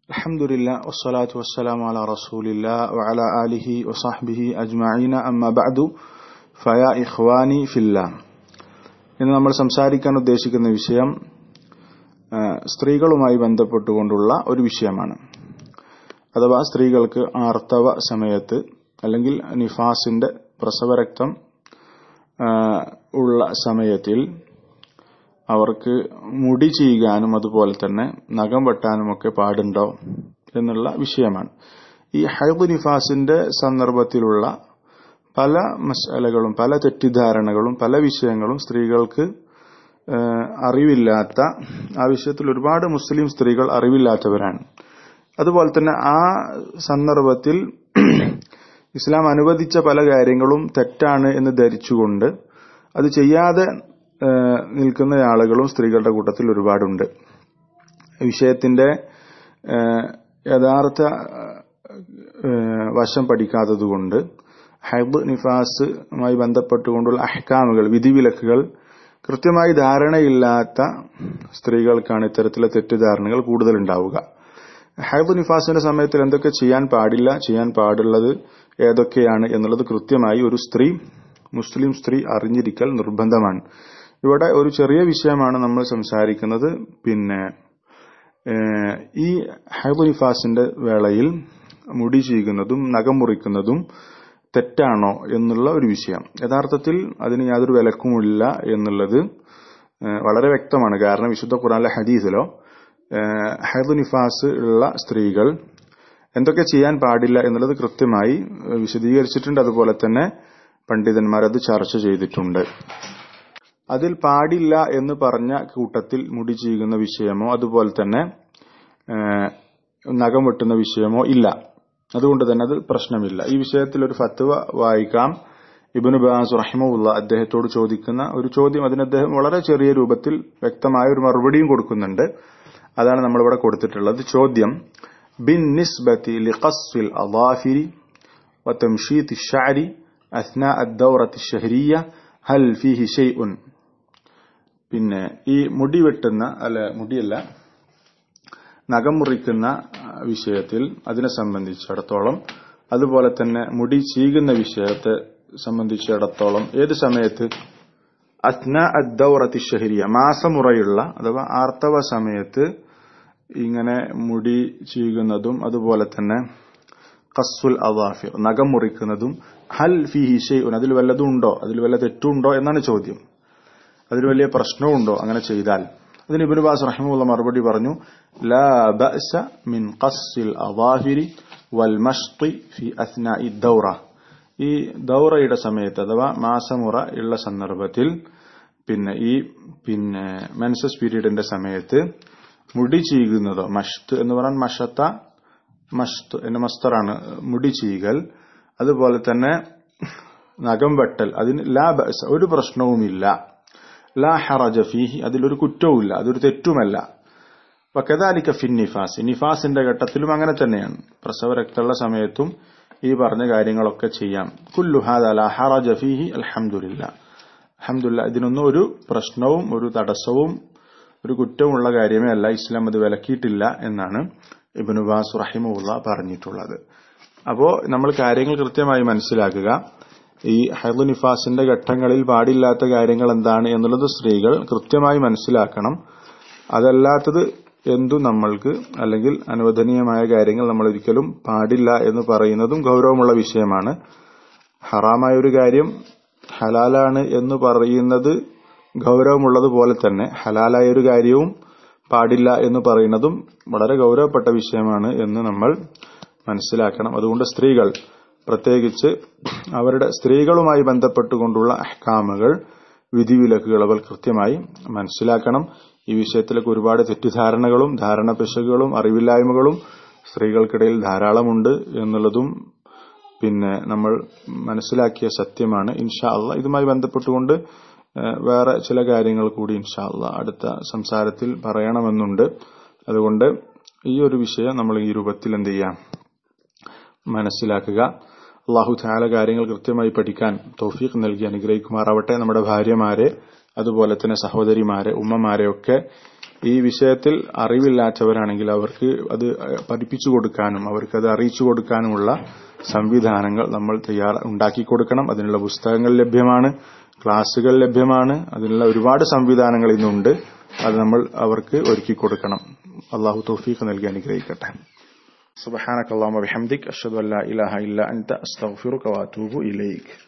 الحمد لله والصلاة والسلام على رسول الله وعلى آله وصحبه أجمعين أما بعد فيا إخواني في الله ഇന്ന് നമ്മൾ സംസാരിക്കാൻ ഉദ്ദേശിക്കുന്ന വിഷയം സ്ത്രീകളുമായി ബന്ധപ്പെട്ടുകൊണ്ടുള്ള ഒരു വിഷയമാണ് അഥവാ സ്ത്രീകൾക്ക് ആർത്തവ സമയത്ത് അല്ലെങ്കിൽ നിഫാസിന്റെ പ്രസവരക്തം ഉള്ള സമയത്തിൽ അവർക്ക് മുടി ചെയ്യാനും അതുപോലെ തന്നെ നഖം വെട്ടാനും ഒക്കെ പാടുണ്ടോ എന്നുള്ള വിഷയമാണ് ഈ ഹൈബ് നിഫാസിന്റെ സന്ദർഭത്തിലുള്ള പല മസാലകളും പല തെറ്റിദ്ധാരണകളും പല വിഷയങ്ങളും സ്ത്രീകൾക്ക് അറിവില്ലാത്ത ആ വിഷയത്തിൽ ഒരുപാട് മുസ്ലിം സ്ത്രീകൾ അറിവില്ലാത്തവരാണ് അതുപോലെ തന്നെ ആ സന്ദർഭത്തിൽ ഇസ്ലാം അനുവദിച്ച പല കാര്യങ്ങളും തെറ്റാണ് എന്ന് ധരിച്ചുകൊണ്ട് അത് ചെയ്യാതെ നിൽക്കുന്ന ആളുകളും സ്ത്രീകളുടെ കൂട്ടത്തിൽ ഒരുപാടുണ്ട് വിഷയത്തിന്റെ യഥാർത്ഥ വശം പഠിക്കാത്തതുകൊണ്ട് ഹൈബ് നിഫാസുമായി ബന്ധപ്പെട്ടുകൊണ്ടുള്ള അഹ്കാമുകൾ വിധിവിലക്കുകൾ കൃത്യമായി ധാരണയില്ലാത്ത സ്ത്രീകൾക്കാണ് ഇത്തരത്തിലെ തെറ്റിദ്ധാരണകൾ കൂടുതൽ ഉണ്ടാവുക ഹൈബ് നിഫാസിന്റെ സമയത്തിൽ എന്തൊക്കെ ചെയ്യാൻ പാടില്ല ചെയ്യാൻ പാടുള്ളത് ഏതൊക്കെയാണ് എന്നുള്ളത് കൃത്യമായി ഒരു സ്ത്രീ മുസ്ലിം സ്ത്രീ അറിഞ്ഞിരിക്കൽ നിർബന്ധമാണ് ഇവിടെ ഒരു ചെറിയ വിഷയമാണ് നമ്മൾ സംസാരിക്കുന്നത് പിന്നെ ഈ ഹൈബ് നിഫാസിന്റെ വേളയിൽ മുടി ചെയ്യുന്നതും നഖം മുറിക്കുന്നതും തെറ്റാണോ എന്നുള്ള ഒരു വിഷയം യഥാർത്ഥത്തിൽ അതിന് യാതൊരു വിലക്കുമില്ല എന്നുള്ളത് വളരെ വ്യക്തമാണ് കാരണം വിശുദ്ധ ഖുറാനിലെ ഹദീസിലോ ഹൈബ് നിഫാസ് ഉള്ള സ്ത്രീകൾ എന്തൊക്കെ ചെയ്യാൻ പാടില്ല എന്നുള്ളത് കൃത്യമായി വിശദീകരിച്ചിട്ടുണ്ട് അതുപോലെ തന്നെ പണ്ഡിതന്മാർ അത് ചർച്ച ചെയ്തിട്ടുണ്ട് അതിൽ പാടില്ല എന്ന് പറഞ്ഞ കൂട്ടത്തിൽ മുടി ചെയ്യുന്ന വിഷയമോ അതുപോലെ തന്നെ നഖം വെട്ടുന്ന വിഷയമോ ഇല്ല അതുകൊണ്ട് തന്നെ അത് പ്രശ്നമില്ല ഈ വിഷയത്തിൽ ഒരു ഫത്വ വായിക്കാം ഇബിന് ബാസ് റഹിമുള്ള അദ്ദേഹത്തോട് ചോദിക്കുന്ന ഒരു ചോദ്യം അതിന് അദ്ദേഹം വളരെ ചെറിയ രൂപത്തിൽ വ്യക്തമായ ഒരു മറുപടിയും കൊടുക്കുന്നുണ്ട് അതാണ് നമ്മളിവിടെ കൊടുത്തിട്ടുള്ളത് ചോദ്യം ബിൻ നിസ്ബത്തി ലിഖസ്ഫിൽ അദാഫിരി وتمشيط الشعر أثناء الدورة الشهرية هل فيه شيء പിന്നെ ഈ മുടി വെട്ടുന്ന അല്ല മുടിയല്ല നഖം മുറിക്കുന്ന വിഷയത്തിൽ അതിനെ സംബന്ധിച്ചിടത്തോളം അതുപോലെ തന്നെ മുടി ചീകുന്ന വിഷയത്തെ സംബന്ധിച്ചിടത്തോളം ഏത് സമയത്ത് അത്ന അദ്ദൗറത്തി ഷഹരിയ മാസമുറയുള്ള അഥവാ ആർത്തവ സമയത്ത് ഇങ്ങനെ മുടി ചീകുന്നതും അതുപോലെ തന്നെ കസ്സുൽ അവാഫിർ നഖം മുറിക്കുന്നതും ഹൽ ഫി ഹിഷയുൻ അതിൽ വല്ലതും ഉണ്ടോ അതിൽ വല്ല തെറ്റുണ്ടോ എന്നാണ് ചോദ്യം അതിൽ വലിയ പ്രശ്നമുണ്ടോ അങ്ങനെ ചെയ്താൽ അതിന് ഇബിന് ബാസ് റഹിമുള്ള മറുപടി പറഞ്ഞു ലാ ബഅസ മിൻ ഖസ്സിൽ അവാഹിരി വൽ മഷ്തി ഫി അസ്നാഇ ദൗറ ഈ ദൗറയുടെ സമയത്ത് അഥവാ മാസമുറ ഉള്ള സന്ദർഭത്തിൽ പിന്നെ ഈ പിന്നെ മെൻസസ് പീരീഡിന്റെ സമയത്ത് മുടി ചീകുന്നതോ മഷ്ത് എന്ന് പറയാൻ മഷത്ത മഷ്ത് എന്റെ മസ്തറാണ് മുടി ചീകൽ അതുപോലെ തന്നെ നഖം വെട്ടൽ അതിന് ലാ ബഅസ ഒരു പ്രശ്നവുമില്ല ലാ ഹറജ ഫീഹി അതിലൊരു കുറ്റവുമില്ല അതൊരു തെറ്റുമല്ല വക്കതാലിക്ക ഫിൻ നിഫാസ് നിഫാസിന്റെ ഘട്ടത്തിലും അങ്ങനെ തന്നെയാണ് പ്രസവരക്തമുള്ള സമയത്തും ഈ പറഞ്ഞ കാര്യങ്ങളൊക്കെ ചെയ്യാം കുല്ലുഹാദ ലാ ഹറജ ഫീഹി അൽഹംദുലില്ല അൽഹംദുലില്ല ഇതിനൊന്നും ഒരു പ്രശ്നവും ഒരു തടസ്സവും ഒരു കുറ്റമുള്ള കാര്യമേ അല്ല ഇസ്ലാം അത് വിലക്കിയിട്ടില്ല എന്നാണ് ഇബിനുബാസ് റഹിമുള്ള പറഞ്ഞിട്ടുള്ളത് അപ്പോ നമ്മൾ കാര്യങ്ങൾ കൃത്യമായി മനസ്സിലാക്കുക ഈ ഹൈദ് നിഫാസിന്റെ ഘട്ടങ്ങളിൽ പാടില്ലാത്ത കാര്യങ്ങൾ എന്താണ് എന്നുള്ളത് സ്ത്രീകൾ കൃത്യമായി മനസ്സിലാക്കണം അതല്ലാത്തത് എന്തു നമ്മൾക്ക് അല്ലെങ്കിൽ അനുവദനീയമായ കാര്യങ്ങൾ നമ്മൾ ഒരിക്കലും പാടില്ല എന്ന് പറയുന്നതും ഗൗരവമുള്ള വിഷയമാണ് ഹറാമായ ഒരു കാര്യം ഹലാലാണ് എന്ന് പറയുന്നത് ഗൗരവമുള്ളത് പോലെ തന്നെ ഹലാലായ ഒരു കാര്യവും പാടില്ല എന്ന് പറയുന്നതും വളരെ ഗൗരവപ്പെട്ട വിഷയമാണ് എന്ന് നമ്മൾ മനസ്സിലാക്കണം അതുകൊണ്ട് സ്ത്രീകൾ പ്രത്യേകിച്ച് അവരുടെ സ്ത്രീകളുമായി ബന്ധപ്പെട്ടുകൊണ്ടുള്ള അഹ്കാമുകൾ വിധിവിലക്കുകൾ അവർ കൃത്യമായി മനസ്സിലാക്കണം ഈ വിഷയത്തിലൊക്കെ ഒരുപാട് തെറ്റിദ്ധാരണകളും ധാരണ പിശകുകളും അറിവില്ലായ്മകളും സ്ത്രീകൾക്കിടയിൽ ധാരാളമുണ്ട് എന്നുള്ളതും പിന്നെ നമ്മൾ മനസ്സിലാക്കിയ സത്യമാണ് ഇൻഷാ അള്ള ഇതുമായി ബന്ധപ്പെട്ടുകൊണ്ട് വേറെ ചില കാര്യങ്ങൾ കൂടി ഇൻഷാ അള്ള അടുത്ത സംസാരത്തിൽ പറയണമെന്നുണ്ട് അതുകൊണ്ട് ഈ ഒരു വിഷയം നമ്മൾ ഈ രൂപത്തിൽ എന്ത് ചെയ്യാം മനസ്സിലാക്കുക അള്ളാഹു താല കാര്യങ്ങൾ കൃത്യമായി പഠിക്കാൻ തൗഫീഖ് നൽകി അനുഗ്രഹിക്കുമാറാവട്ടെ നമ്മുടെ ഭാര്യമാരെ അതുപോലെ തന്നെ സഹോദരിമാരെ ഉമ്മമാരെ ഒക്കെ ഈ വിഷയത്തിൽ അറിവില്ലാത്തവരാണെങ്കിൽ അവർക്ക് അത് പഠിപ്പിച്ചു കൊടുക്കാനും അവർക്ക് അത് അറിയിച്ചു കൊടുക്കാനുമുള്ള സംവിധാനങ്ങൾ നമ്മൾ തയ്യാർ ഉണ്ടാക്കി കൊടുക്കണം അതിനുള്ള പുസ്തകങ്ങൾ ലഭ്യമാണ് ക്ലാസുകൾ ലഭ്യമാണ് അതിനുള്ള ഒരുപാട് സംവിധാനങ്ങൾ ഇന്നുണ്ട് അത് നമ്മൾ അവർക്ക് ഒരുക്കി കൊടുക്കണം അള്ളാഹു തൗഫീഖ് നൽകി അനുഗ്രഹിക്കട്ടെ سبحانك اللهم وبحمدك أشهد أن لا إله إلا أنت أستغفرك وأتوب إليك